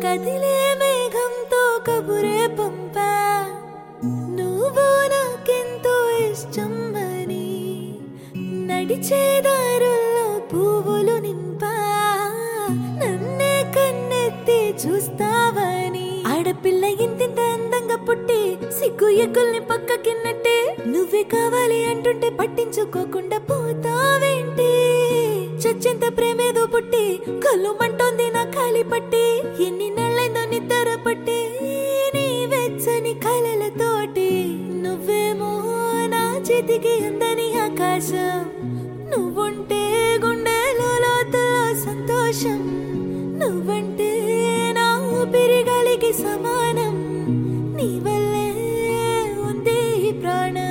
కదిలే మేఘంతో కబురే పంపా నువ్వు నాకెంతో ఇష్టం అని నడిచే దారుల్లో పువ్వులు నింపా నన్నే కన్నెత్తి చూస్తావని ఆడపిల్ల ఇంతింత అందంగా పుట్టి సిగ్గు ఎగ్గుల్ని పక్కకిన్నట్టే నువ్వే కావాలి అంటుంటే పట్టించుకోకుండా పోతావేంటి చచ్చెంత ప్రేమేదో పుట్టి కళ్ళు మంటోంది నా ఖాళీ పట్టి ఎన్ని నెలలైందో నిద్ర పట్టి నీ వెచ్చని కలలతోటి నువ్వేమో నా చేతికి అందని ఆకాశం నువ్వుంటే గుండెలో లోతులో సంతోషం నువ్వంటే నా ఊపిరిగాలికి సమానం నీ వల్లే ఉంది ఈ ప్రాణం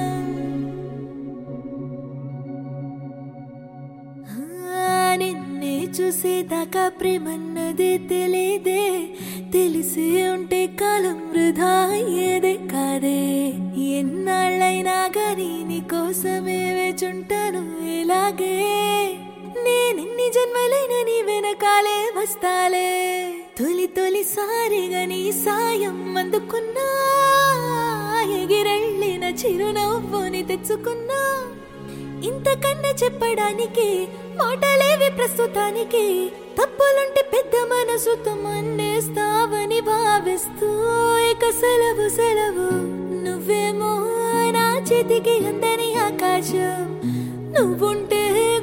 ఆ, నిన్నే చూసేదాకా ప్రేమన్నదే తెలియదే తెలిసి ఉంటే కాలం వృధా అయ్యేదే కాదే ఎన్నాళ్ళైనా గాని నీ కోసమే వేచుంటాను ఇలాగే నేనెన్ని జన్మలైనా నీ వెనకాలే వస్తాలే తొలి తొలిసారిగా నీ సాయం అందుకున్నా ఎగిరెళ్ళిన చిరునవ్వుని తెచ్చుకున్నా ఇంతకన్నా చెప్పడానికి మాటలేవి ప్రస్తుతానికి తప్పులుంటే పెద్ద మనసుతో మన్నేస్తావని భావిస్తూ ఇక సెలవు సెలవు నువ్వేమో నా చేతికి అందని ఆకాశం నువ్వుంటే